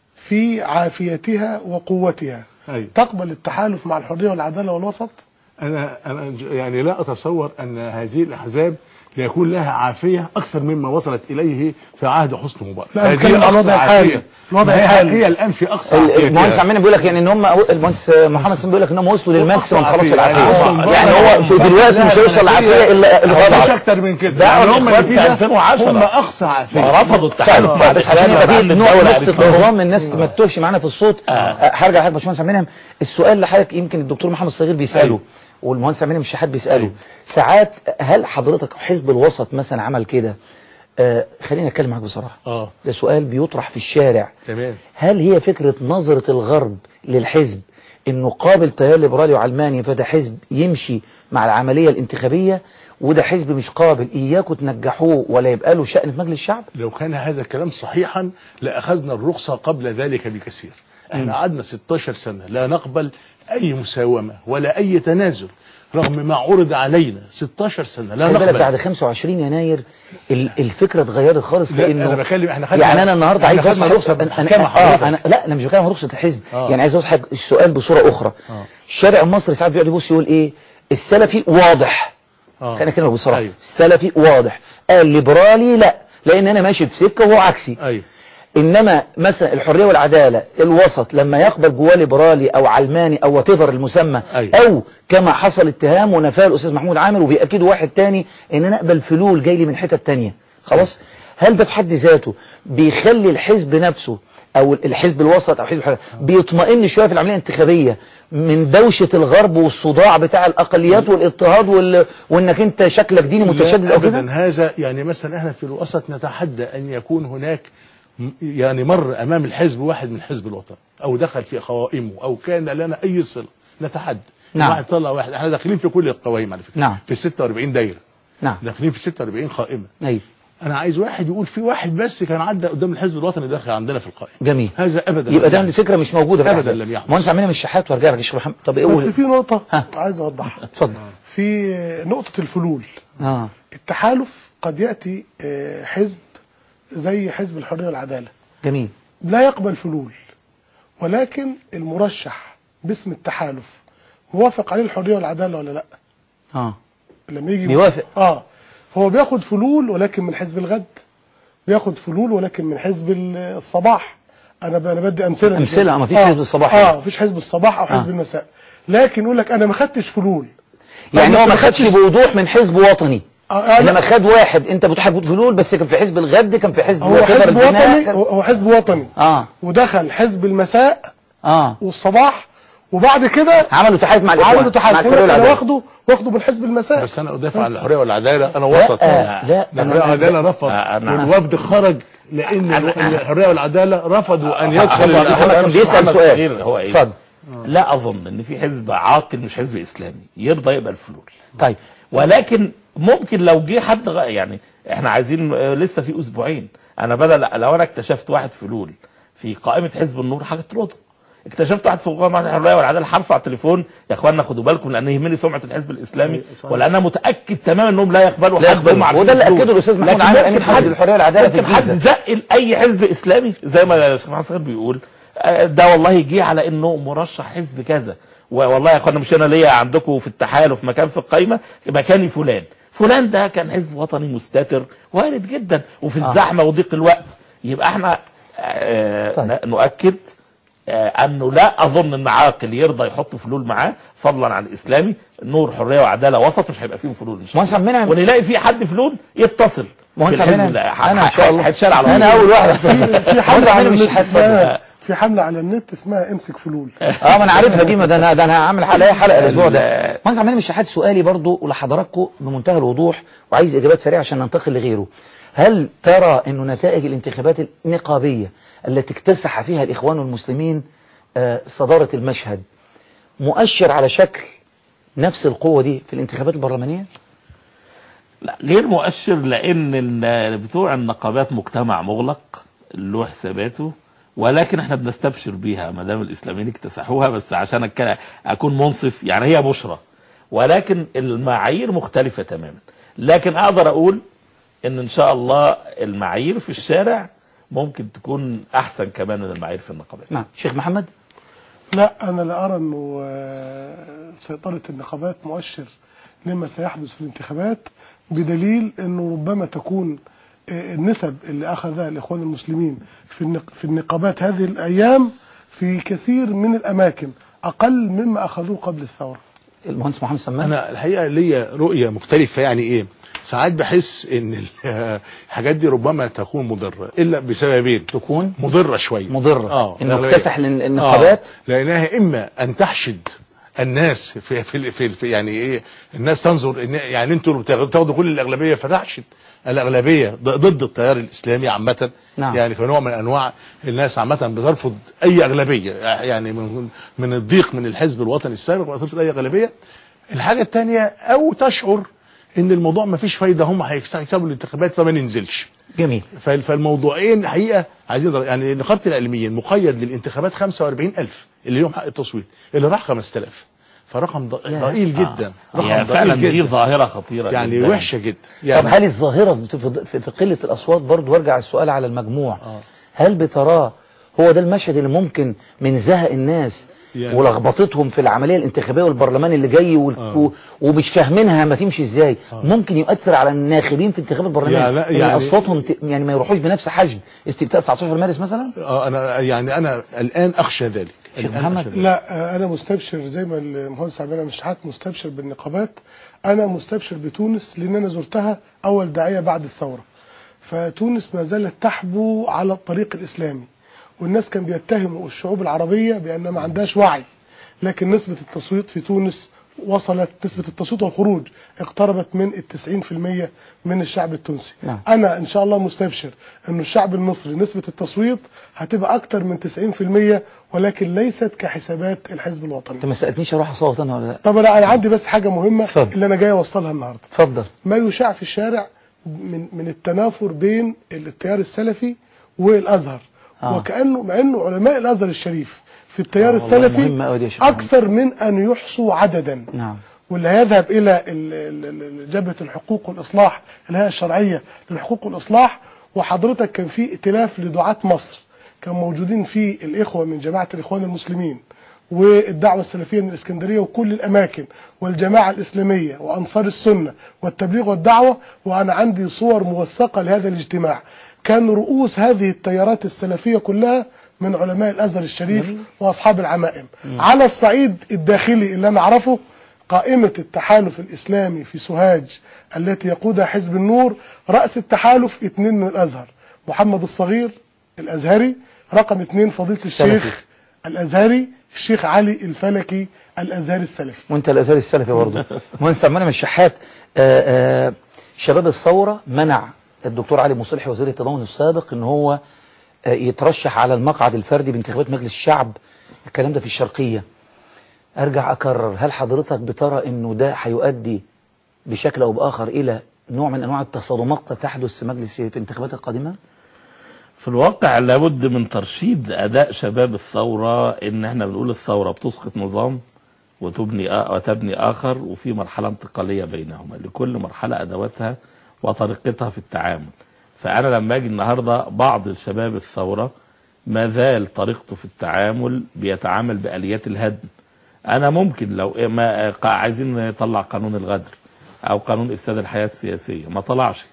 في عافيتها وقوتها أيوة. تقبل التحالف مع الحريه والعداله والوسط انا انا ج- يعني لا اتصور ان هذه الاحزاب ليكون لها عافيه اكثر مما وصلت اليه في عهد حسني مبارك لا، هذه بتكلم عن أقصى الوضع الحالي. عافية. الوضع ما هي- الحالي. هي الان في اقصى ال- عافيتها. المهندس عمنا بيقول لك يعني ان هم المهندس محمد سلمان بيقول لك ان هم وصلوا للماكسيموم خلاص عافية. العافيه يعني يعني هو في دلوقتي مش هيوصل للعافيه الا مش الوضع اكتر من كده ده يعني هم هم اللي في فيه ده 2010. هم اقصى عافيه رفضوا التحالف مع طيب بس عشان الإسلام يبقى في بعد نوع الدولة نقطة الإسلامية. ارغام الناس ما تتوهش معانا في الصوت آه. آه، هرجع لحضرتك باشمهندس عبد المنعم السؤال اللي حضرتك يمكن الدكتور محمد الصغير بيساله أيوه. والمهندس عبد المنعم مش حد بيساله أيوه. ساعات هل حضرتك حزب الوسط مثلا عمل كده آه خليني اتكلم معاك بصراحه اه ده سؤال بيطرح في الشارع تمام هل هي فكرة نظرة الغرب للحزب انه قابل تيار ليبرالي وعلماني فده حزب يمشي مع العملية الانتخابية وده حزب مش قابل اياكم تنجحوه ولا يبقى له شأن في مجلس الشعب لو كان هذا الكلام صحيحا لأخذنا الرخصة قبل ذلك بكثير احنا قعدنا 16 سنة لا نقبل أي مساومة ولا أي تنازل رغم ما عرض علينا 16 سنة لا خلي بالك نقبل بعد 25 يناير ال- الفكرة اتغيرت خالص لا، لانه أنا بكلم- إحنا خدنا- يعني انا النهارده إحنا عايز خدنا اوصل رخصة أنا- أنا- بالمحكمة اه حضرتك. انا لا انا مش بتكلم عن رخصة الحزب آه. يعني عايز اوصل السؤال بصورة اخرى آه. الشارع المصري ساعات بيقعد يبص يقول ايه السلفي واضح آه. خلينا كلمة بصراحة أيوه. السلفي واضح الليبرالي لا لان انا ماشي في سكة وهو عكسي أيوه انما مثلا الحريه والعداله الوسط لما يقبل جواه ليبرالي او علماني او واتيفر المسمى أيوة. او كما حصل اتهام ونفاه الاستاذ محمود عامر وبيأكدوا واحد تاني ان انا اقبل فلول جاي لي من حته تانية خلاص هل ده في حد ذاته بيخلي الحزب نفسه او الحزب الوسط او حزب الحريه بيطمئن شويه في العمليه الانتخابيه من دوشه الغرب والصداع بتاع الاقليات والاضطهاد وال... وانك انت شكلك ديني متشدد لا او كده أبدا هذا يعني مثلا احنا في الوسط نتحدى أن يكون هناك م- يعني مر أمام الحزب واحد من حزب الوطن أو دخل في قوائمه أو كان لنا أي صلة نتحدى نعم. واحد طلع واحد احنا داخلين في كل القوائم على فكرة نعم. في 46 دايرة نعم داخلين في 46 قائمة ايوه انا عايز واحد يقول في واحد بس كان عدى قدام الحزب الوطني داخل عندنا في القائمه جميل هذا ابدا يبقى لم ده يحدث. الفكره مش موجوده في أبداً الأحزاب. لم يحدث. مهندس عمنا مش شحات وارجع لك يا شيخ محمد طب بس اقول في نقطه ها. عايز اوضحها اتفضل في نقطه الفلول اه التحالف قد ياتي آه، حزب زي حزب الحريه والعداله جميل لا يقبل فلول ولكن المرشح باسم التحالف موافق عليه الحريه والعداله ولا لا اه لما يجي بيوافق. اه هو بياخد فلول ولكن من حزب الغد بياخد فلول ولكن من حزب ال- الصباح انا ب- انا بدي امثله أمثلة، ما فيش حزب الصباح اه يعني. مفيش حزب الصباح او حزب آه. المساء لكن يقول لك انا ما خدتش فلول يعني طب هو ما ما خدش خدتش- بوضوح من حزب وطني آه آه انما لا. خد واحد انت بتحب فلول بس كان في حزب الغد كان في حزب هو وكبر حزب البناء، وطني كان- هو هو حزب وطني اه ودخل حزب المساء اه والصباح وبعد كده عملوا تحالف مع الاخوان عملوا مع تحالف الحرية يقول لك انا والعدالة. واخده واخده من حزب المساء بس انا ادافع عن الحريه والعداله انا وسط لا لا ده الحريه والعداله رفض آه، أنا- والوفد خرج لان أنا- الحريه والعداله رفضوا ان آه، يدخل هو- محمد الأحزاب كان بيسأل محمد سؤال. صغير هو ايه اتفضل لا اظن ان في حزب عاقل مش حزب اسلامي يرضى يقبل فلول طيب ولكن ممكن لو جه حد غ... يعني احنا عايزين آه، لسه في اسبوعين انا بدل لو انا اكتشفت واحد فلول في قائمه حزب النور هترده اكتشفت واحد في قائمه الحريه والعداله هرفع التليفون يا اخوانا خدوا بالكم لان يهمني سمعه الحزب الاسلامي ولا انا متاكد تماما انهم لا يقبلوا لا حد يقبلوا. هم عارفين وده اللي فلول. أكده الأستاذ محمود لكن عامر ممكن أمين حزب حد- الحرية والعدالة في ممكن حد الجيزة. زقل اي حزب اسلامي زي ما الشيخ محمد صغير بيقول آه، ده والله جه على انه مرشح حزب كذا والله يا اخوانا مش انا ليا عندكم في التحالف مكان في القايمه مكاني فلان فلان ده كان حزب وطني مستتر وارد جدا وفي آه. الزحمه وضيق الوقت يبقى احنا آه طيب. ن- نؤكد آه انه لا اظن ان عاقل يرضى يحط فلول معاه فضلا عن الاسلامي نور حريه وعداله وسط مش هيبقى فيهم فلول ان شاء مهندس عبد الله المنعم ونلاقي في حد فلول يتصل مهندس بالحزب عبد ده. المنعم انا ان شاء الله هيتشال على انا طول. اول واحد في في مهندس حمله عبد على المنعم مش النت حاسس اسمها في حمله على النت اسمها امسك فلول اه ما انا عارفها دي ما ده انا ده انا هعمل حلقه حلقه الاسبوع ده مهندس عبد المنعم الشحات سؤالي برضو ولحضراتكم بمنتهى الوضوح وعايز اجابات سريعه عشان ننتقل لغيره هل ترى انه نتائج الانتخابات النقابيه التي اكتسح فيها الاخوان المسلمين آه، صدارة المشهد مؤشر على شكل نفس القوة دي في الانتخابات البرلمانية لا غير مؤشر لان ال- بتوع النقابات مجتمع مغلق له حساباته ولكن احنا بنستبشر بيها ما دام الاسلاميين اكتسحوها بس عشان أك- اكون منصف يعني هي بشرى ولكن المعايير مختلفة تماما لكن اقدر اقول ان ان شاء الله المعايير في الشارع ممكن تكون احسن كمان من المعايير في النقابات نعم شيخ محمد لا أنا لا أرى أنه آه، سيطرة النقابات مؤشر لما سيحدث في الانتخابات بدليل أنه ربما تكون آه، النسب اللي أخذها الإخوان المسلمين في النق- في النقابات هذه الأيام في كثير من الأماكن أقل مما أخذوه قبل الثورة المهندس محمد سمان انا الحقيقه ليا رؤيه مختلفه يعني ايه ساعات بحس ان ال- الحاجات دي ربما تكون مضره الا بسببين تكون مضره شويه مضرة اه انه الأغلبية. اكتسح الن- النقابات آه. لانها اما ان تحشد الناس في في, في, في يعني ايه الناس تنظر ان يعني انتوا اللي بتاخدوا بتاخدوا كل الاغلبيه فتحشد الاغلبيه ض- ضد التيار الاسلامي عامه نعم. يعني كنوع من انواع الناس عامه بترفض اي اغلبيه يعني من من الضيق من الحزب الوطني السابق بترفض اي اغلبيه الحاجه الثانيه او تشعر ان الموضوع ما فيش فايده هم هيكسبوا الانتخابات فما ننزلش جميل فال- فالموضوعين حقيقه عايزين نضر- يعني نقابه العلميين مقيد للانتخابات 45000 اللي لهم حق التصويت اللي راح 5000 فرقم ض- يا. ضئيل جدا رقم هي فعلا ضئيل دي جدا ظاهرة خطيرة يعني جداً. وحشه جدا طب يعني هل الظاهرة في, في, في قلة الأصوات برضو وارجع السؤال على المجموع آه. هل بتراه هو ده المشهد اللي ممكن من زهق الناس يعني- ولخبطتهم في العملية الانتخابية والبرلمان اللي جاي وال... آه. و... ومش فاهمينها ما تمشي ازاي آه. ممكن يؤثر على الناخبين في انتخاب البرلمان يعني لا- إن يعني- اصواتهم ت... يعني ما يروحوش بنفس حجم استفتاء 19 مارس مثلا آه انا يعني انا الان اخشى ذلك شيخ الآن محمد؟ أخشى ذلك. لا آه، أنا مستبشر زي ما المهندس عبد مش حات مستبشر بالنقابات أنا مستبشر بتونس لأن أنا زرتها أول داعية بعد الثورة فتونس ما زالت تحبو على الطريق الإسلامي والناس كان بيتهموا الشعوب العربية بأنها ما عندهاش وعي لكن نسبة التصويت في تونس وصلت نسبة التصويت والخروج اقتربت من التسعين في المية من الشعب التونسي نعم. أنا إن شاء الله مستبشر أن الشعب المصري نسبة التصويت هتبقى أكتر من 90% ولكن ليست كحسابات الحزب الوطني انت ما سالتنيش اروح اصوت انا ولا لا طب أنا أنا عندي بس حاجة مهمة اتفضل. اللي أنا جاي أوصلها النهاردة اتفضل ما يشاع في الشارع من من التنافر بين التيار السلفي والازهر آه. وكانه مع انه علماء الازهر الشريف في التيار آه، والله السلفي مهمة أوي دي يا شيخ محمد. اكثر من ان يحصوا عددا نعم واللي هيذهب الى ال- ال- ال- جبهه الحقوق والاصلاح الهيئه الشرعيه للحقوق والاصلاح وحضرتك كان في ائتلاف لدعاة مصر كان موجودين فيه الاخوه من جماعه الاخوان المسلمين والدعوه السلفيه من الاسكندريه وكل الاماكن والجماعه الاسلاميه وانصار السنه والتبليغ والدعوه وانا عندي صور موثقه لهذا الاجتماع كان رؤوس هذه التيارات السلفيه كلها من علماء الازهر الشريف واصحاب العمائم على الصعيد الداخلي اللي انا اعرفه قائمة التحالف الإسلامي في سوهاج التي يقودها حزب النور رأس التحالف اثنين من الأزهر محمد الصغير الأزهري رقم اثنين فضيلة الشيخ الأزهري الشيخ علي الفلكي الأزهري السلفي وانت الازهري السلفي برضه مهندس عمنا من الشحات آه، آه، شباب الثوره منع الدكتور علي مصلحي وزير التضامن السابق ان هو آه، يترشح على المقعد الفردي بانتخابات مجلس الشعب الكلام ده في الشرقيه ارجع اكرر هل حضرتك بترى انه ده هيؤدي بشكل او باخر الى نوع من انواع التصادمات قد تحدث في مجلس في الانتخابات القادمه في الواقع لابد من ترشيد اداء شباب الثوره ان احنا بنقول الثوره بتسقط نظام وتبني آ- وتبني اخر وفي مرحله انتقاليه بينهما لكل مرحله ادواتها وطريقتها في التعامل فانا لما اجي النهارده بعض الشباب الثوره ما زال طريقته في التعامل بيتعامل باليات الهدم انا ممكن لو إيه ما قا- عايزين نطلع قانون الغدر او قانون افساد الحياه السياسيه ما طلعش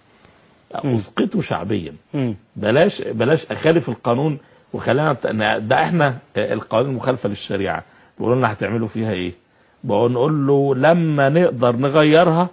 اسقطه شعبيا مم. بلاش بلاش اخالف القانون وخلينا ت- ده احنا القوانين المخالفه للشريعه بيقولوا لنا هتعملوا فيها ايه؟ بقول نقول له لما نقدر نغيرها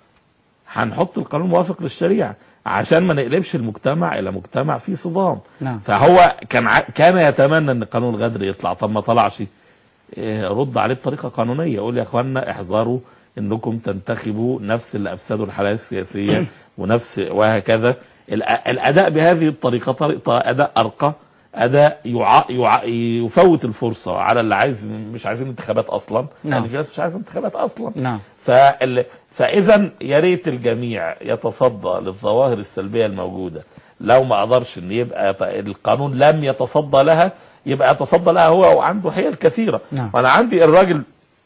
هنحط القانون موافق للشريعه عشان ما نقلبش المجتمع الى مجتمع فيه صدام نعم فهو كان ع- كان يتمنى ان قانون الغدر يطلع طب ما طلعش إيه، رد عليه بطريقه قانونيه قول يا اخوانا احذروا انكم تنتخبوا نفس اللي افسدوا الحياه السياسيه ونفس وهكذا الأ- الاداء بهذه الطريقه طريقه اداء ارقى اداء يع... يع... يفوت الفرصه على اللي عايز مش عايزين انتخابات اصلا نعم. يعني في ناس مش عايزه انتخابات اصلا نعم فال... فاذا يا ريت الجميع يتصدى للظواهر السلبيه الموجوده لو ما قدرش ان يبقى ط- القانون لم يتصدى لها يبقى يتصدى لها هو وعنده حيل كثيره نعم. وانا عندي الراجل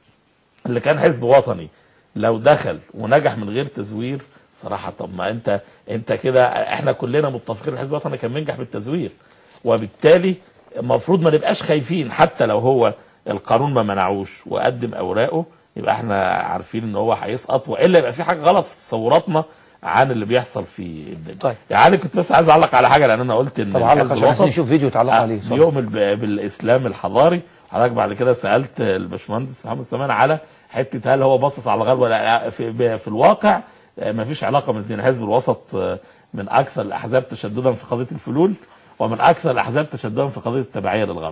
اللي كان حزب وطني لو دخل ونجح من غير تزوير صراحة طب ما انت انت كده احنا كلنا متفقين الحزب الوطني كان بينجح بالتزوير وبالتالي المفروض ما نبقاش خايفين حتى لو هو القانون ما منعوش وقدم اوراقه يبقى احنا عارفين ان هو هيسقط والا يبقى في حاجه غلط في تصوراتنا عن اللي بيحصل في الدنيا طيب. يعني كنت بس عايز اعلق على حاجه لان انا قلت ان طب علق الحزب عشان عايزين الوطني نشوف فيديو تعلق عليه اتفضل. بيؤمن ب- بالاسلام الحضاري حضرتك بعد كده سالت الباشمهندس محمد سمان على حته هل هو باصص على الغرب ولا لا في, ب- في الواقع ما فيش علاقه من الاثنين حزب الوسط آه، من اكثر الاحزاب تشددا في قضيه الفلول ومن اكثر الاحزاب تشددا في قضيه التبعيه للغرب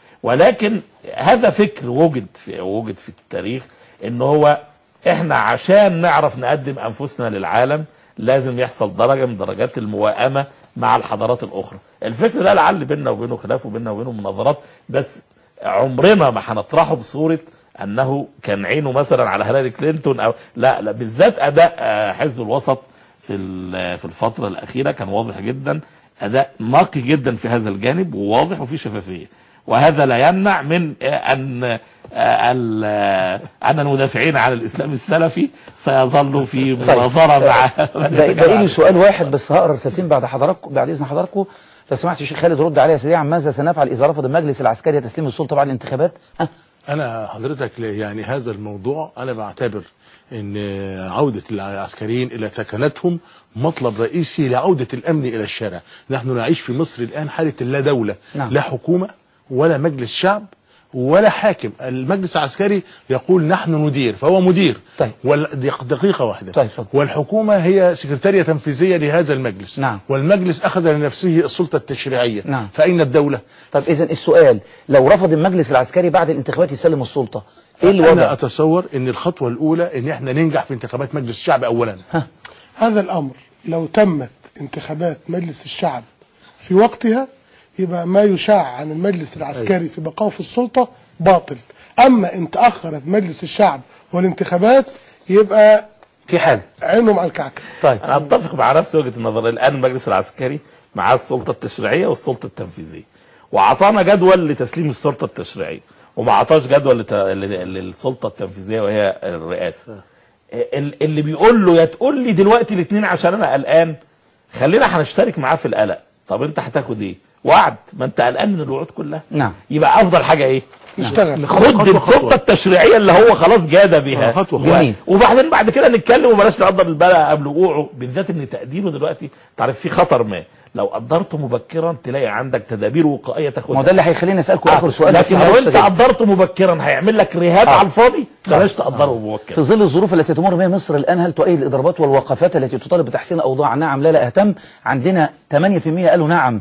ولكن هذا فكر وجد في وجد في التاريخ ان هو احنا عشان نعرف نقدم انفسنا للعالم لازم يحصل درجه من درجات الموائمه مع الحضارات الاخرى الفكر ده لعل بيننا وبينه خلاف وبيننا وبينه مناظرات بس عمرنا ما هنطرحه بصوره انه كان عينه مثلا على هيلاري كلينتون او لا لا بالذات اداء آه، حزب الوسط في ال- في الفتره الاخيره كان واضح جدا اداء نقي جدا في هذا الجانب وواضح وفي شفافيه وهذا لا يمنع من آه، ان آه، ال- آه، ان المدافعين عن الاسلام السلفي سيظلوا في مناظره مع باقي باقي لي سؤال واحد بس هقرا رسالتين بعد حضراتكم بعد اذن حضراتكم لو سمحت يا شيخ خالد رد عليها سريعا ماذا سنفعل اذا رفض المجلس العسكري تسليم السلطه بعد الانتخابات؟ ها انا حضرتك ل- يعني هذا الموضوع انا بعتبر ان عودة العسكريين الى ثكنتهم مطلب رئيسي لعودة الامن الى الشارع نحن نعيش في مصر الان حالة لا دولة نعم. لا حكومة ولا مجلس شعب ولا حاكم المجلس العسكري يقول نحن ندير فهو مدير طيب. وال- دق- دقيقة واحدة طيب، اتفضل. والحكومة هي سكرتارية تنفيذية لهذا المجلس نعم. والمجلس أخذ لنفسه السلطة التشريعية نعم. فأين الدولة؟ طب اذا السؤال لو رفض المجلس العسكري بعد الانتخابات يسلم السلطه ايه أنا الوضع؟ أتصور أن الخطوة الأولى أن احنا ننجح في انتخابات مجلس الشعب أولا هذا الأمر لو تمت انتخابات مجلس الشعب في وقتها يبقى ما يشاع عن المجلس العسكري في بقائه في السلطة باطل أما إن تأخرت مجلس الشعب والانتخابات يبقى في حال عينهم على الكعكة طيب انا اتفق مع نفس وجهه النظر الان المجلس العسكري معاه السلطه التشريعيه والسلطه التنفيذيه واعطانا جدول لتسليم السلطه التشريعيه وما اعطاش جدول لت... لل- للسلطه التنفيذيه وهي الرئاسه ال- اللي بيقول له يا تقول لي دلوقتي الاثنين عشان انا قلقان خلينا هنشترك معاه في القلق طب انت هتاخد ايه وعد ما انت قلقان من الوعود كلها نعم يبقى افضل حاجه ايه نشتغل خد خطوة السلطه خطوة. التشريعيه اللي هو خلاص جاد بها آه، خطوة خطوة. جميل. وبعدين بعد كده نتكلم وبلاش نقدر البلاء قبل وقوعه بالذات ان تقديره دلوقتي تعرف في خطر ما لو قدرته مبكرا تلاقي عندك تدابير وقائيه ما تاخدها هو ده اللي هيخليني اسالكم اخر سؤال بس لكن لو معلش انت كده. قدرته مبكرا هيعمل لك رهاب آه. على الفاضي بلاش تقدره مبكرا في ظل الظروف التي تمر بها مصر الآن هل تؤيد الإضرابات والوقفات التي تطالب بتحسين أوضاع نعم لا لا أهتم عندنا 8% قالوا نعم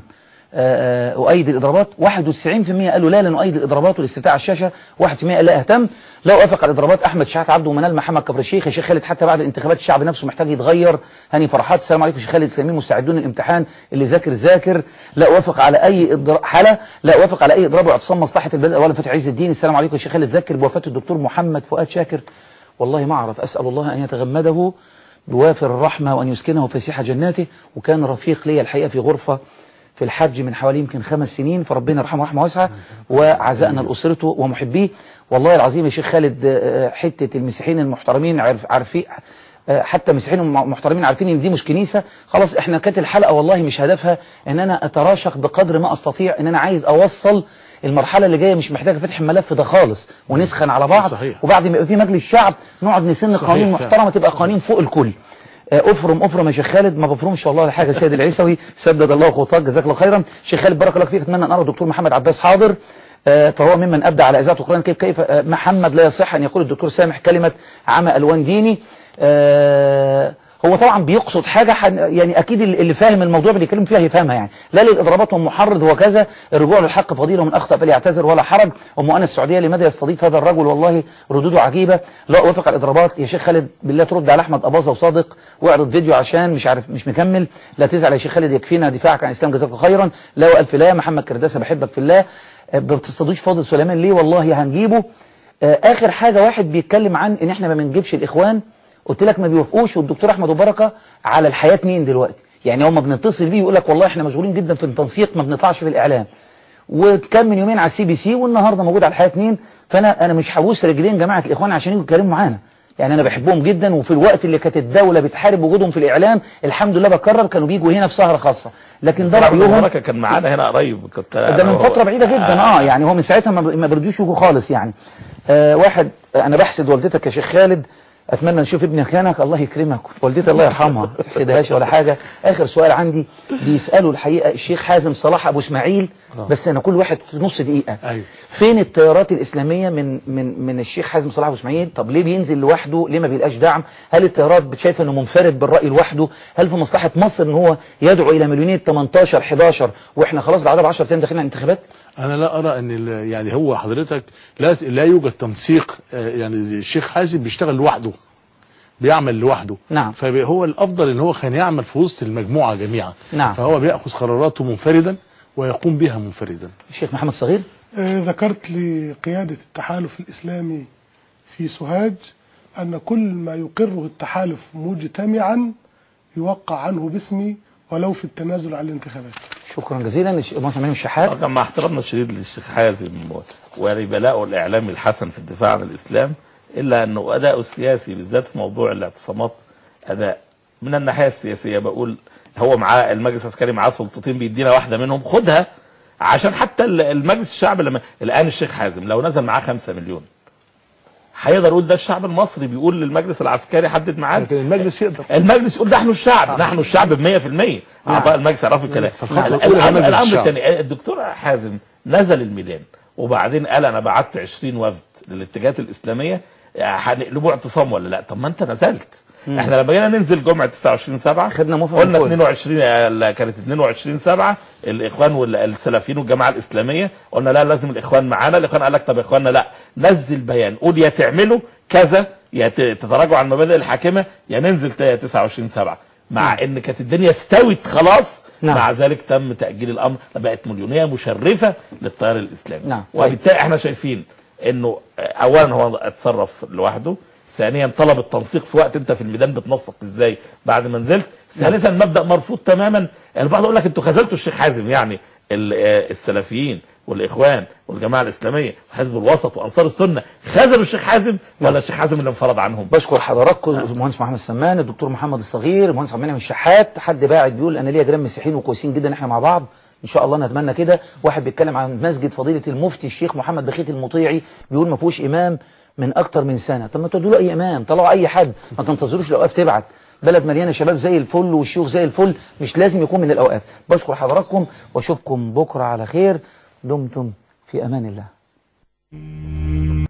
آه، آه، أؤيد الإضرابات 91% قالوا لا لا نؤيد الإضرابات والاستفتاء على الشاشة 1% قال لا أهتم لا أوافق على الإضرابات أحمد شحات عبده ومنال محمد كفر الشيخ يا شيخ خالد حتى بعد الانتخابات الشعب نفسه محتاج يتغير هاني فرحات السلام عليكم شيخ خالد سليمين مستعدون للامتحان اللي ذاكر ذاكر لا أوافق على أي إضراب حالة لا أوافق على أي إضراب واعتصام مصلحة البلد أولا فتح عز الدين السلام عليكم يا شيخ خالد ذاكر بوفاة الدكتور محمد فؤاد شاكر والله ما أعرف أسأل الله أن يتغمده بوافر الرحمة وأن يسكنه فسيح جناته وكان رفيق لي الحقيقة في غرفة في الحج من حوالي يمكن خمس سنين فربنا يرحمه رحمة واسعة وعزائنا لأسرته ومحبيه والله العظيم يا شيخ خالد آه، حتة المسيحيين المحترمين عارف عارفين آه، حتى المسيحيين المحترمين عارفين ان دي مش كنيسة خلاص احنا كانت الحلقة والله مش هدفها ان انا اتراشق بقدر ما استطيع ان انا عايز اوصل المرحلة اللي جاية مش محتاجة فتح الملف ده خالص ونسخن على بعض صحيح. وبعد ما يبقى في مجلس شعب نقعد نسن صحيح قوانين فعلا. محترمة تبقى قوانين فوق الكل آه، افرم افرم يا شيخ خالد ما بفرمش والله ولا حاجه سيد العيسوي سدد الله خطاك جزاك الله خيرا شيخ خالد بارك الله فيك اتمنى ان ارى الدكتور محمد عباس حاضر آه، فهو ممن ابدع على اذاعه القران كيف كيف آه، محمد لا يصح ان يقول الدكتور سامح كلمه عمى الوان ديني آه، هو طبعا بيقصد حاجة حن يعني أكيد اللي اللي فاهم الموضوع اللي بيتكلم فيها هيفهمها يعني لا للإضرابات والمحرض وكذا الرجوع للحق فضيلة ومن أخطأ فليعتذر ولا حرج أم أنا السعودية لماذا يستضيف هذا الرجل والله ردوده عجيبة لا أوافق على الإضرابات يا شيخ خالد بالله ترد على أحمد أباظة وصادق واعرض فيديو عشان مش عارف مش مكمل لا تزعل يا شيخ خالد يكفينا دفاعك عن الإسلام جزاك الله خيرا لا وألف لا محمد كرداسة بحبك في الله آه، ما بتستضيفش فاضل سليمان ليه والله هنجيبه آه، اخر حاجة واحد بيتكلم عن ان احنا ما بنجيبش الاخوان قلت لك ما بيوافقوش والدكتور احمد وبركة على الحياة اتنين دلوقتي يعني هم بنتصل بيه يقول لك والله احنا مشغولين جدا في التنسيق ما بنطلعش في الاعلام وكان من يومين على السي بي سي والنهارده موجود على الحياة اتنين فانا انا مش هبوس رجلين جماعة الاخوان عشان يجوا يتكلموا معانا يعني انا بحبهم جدا وفي الوقت اللي كانت الدولة بتحارب وجودهم في الاعلام الحمد لله بكرر كانوا بيجوا هنا في سهرة خاصة لكن ده رايهم بركه كان معانا هنا قريب كنت ده من فترة بعيدة جدا اه يعني هو من ساعتها ما ما بيرضوش يجوا خالص يعني آه واحد انا بحسد والدتك يا شيخ خالد اتمنى نشوف ابن خانك الله يكرمك والدتي الله يرحمها ما تحسدهاش ولا حاجة اخر سؤال عندي بيسألوا الحقيقة الشيخ حازم صلاح ابو اسماعيل بس انا كل واحد في نص دقيقة أيوة. فين التيارات الاسلامية من من من الشيخ حازم صلاح ابو اسماعيل طب ليه بينزل لوحده ليه ما بيلقاش دعم هل التيارات شايفه انه منفرد بالرأي لوحده هل في مصلحة مصر ان هو يدعو الى مليونية 18 11 واحنا خلاص بعدها ب 10 ايام داخلين على الانتخابات انا لا ارى ان ال- يعني هو حضرتك لا لا يوجد تنسيق آه، يعني الشيخ حازم بيشتغل لوحده بيعمل لوحده نعم. فهو الافضل ان هو كان يعمل في وسط المجموعه جميعا نعم. فهو بياخذ قراراته منفردا ويقوم بها منفردا الشيخ محمد صغير آه، ذكرت لقيادة التحالف الإسلامي في سوهاج أن كل ما يقره التحالف مجتمعا يوقع عنه باسمي ولو في التنازل عن الانتخابات شكرا جزيلا الش- مهندس امين الشحات طبعا مع احترامنا الشديد للشيخ حازم و- ولبلاءه الاعلامي الحسن في الدفاع عن الاسلام الا انه اداؤه السياسي بالذات في موضوع الاعتصامات اداء من الناحيه السياسيه بقول هو معاه المجلس العسكري معاه سلطتين بيدينا واحده منهم خدها عشان حتى ال- المجلس الشعب لما الان الشيخ حازم لو نزل معاه 5 مليون هيقدر يقول ده الشعب المصري بيقول للمجلس العسكري حدد ميعاد لكن المجلس يقدر المجلس يقول نحن الشعب نحن الشعب ب 100% اعضاء المجلس يعرفوا الكلام فالخطوة ال- الأولى هي الامر مجلس الامر الشعب. الثاني الدكتور حازم نزل الميدان وبعدين قال انا بعت 20 وفد للاتجاهات الاسلاميه هنقلبوا اعتصام ولا لا طب ما انت نزلت احنا لما جينا ننزل جمعه 29 7 خدنا موافقة قلنا من الكل. 22 آه، كانت 22 7 الاخوان والسلفيين والجماعه الاسلاميه قلنا لا لازم الاخوان معانا الاخوان قال لك طب يا اخواننا لا نزل بيان قول يا تعملوا كذا يا ت- تتراجعوا عن المبادئ الحاكمه يا ننزل ت- 29 7 مع ان كانت الدنيا استوت خلاص نعم. مع ذلك تم تاجيل الامر بقت مليونيه مشرفه للتيار الاسلامي نعم. طيب. وبالتالي احنا شايفين انه اولا هو اتصرف لوحده ثانيا طلب التنسيق في وقت انت في الميدان بتنسق ازاي بعد ما نزلت ثالثا مبدا مرفوض تماما البعض يقول لك انتوا خذلتوا الشيخ حازم يعني ال- آه، السلفيين والاخوان والجماعه الاسلاميه وحزب الوسط وانصار السنه خذلوا الشيخ حازم ولا الشيخ حازم اللي انفرض عنهم بشكر حضراتكم المهندس محمد سمان الدكتور محمد الصغير المهندس عبد المنعم الشحات حد باعت بيقول انا ليا جيران مسيحيين وكويسين جدا احنا مع بعض ان شاء الله نتمنى كده واحد بيتكلم عن مسجد فضيله المفتي الشيخ محمد بخيت المطيعي بيقول ما فيهوش امام من اكتر من سنه طب ما تدوا له اي امام طلعوا اي حد ما تنتظروش الاوقاف تبعت بلد مليانه شباب زي الفل والشيوخ زي الفل مش لازم يكون من الاوقاف بشكر حضراتكم واشوفكم بكره على خير دمتم في امان الله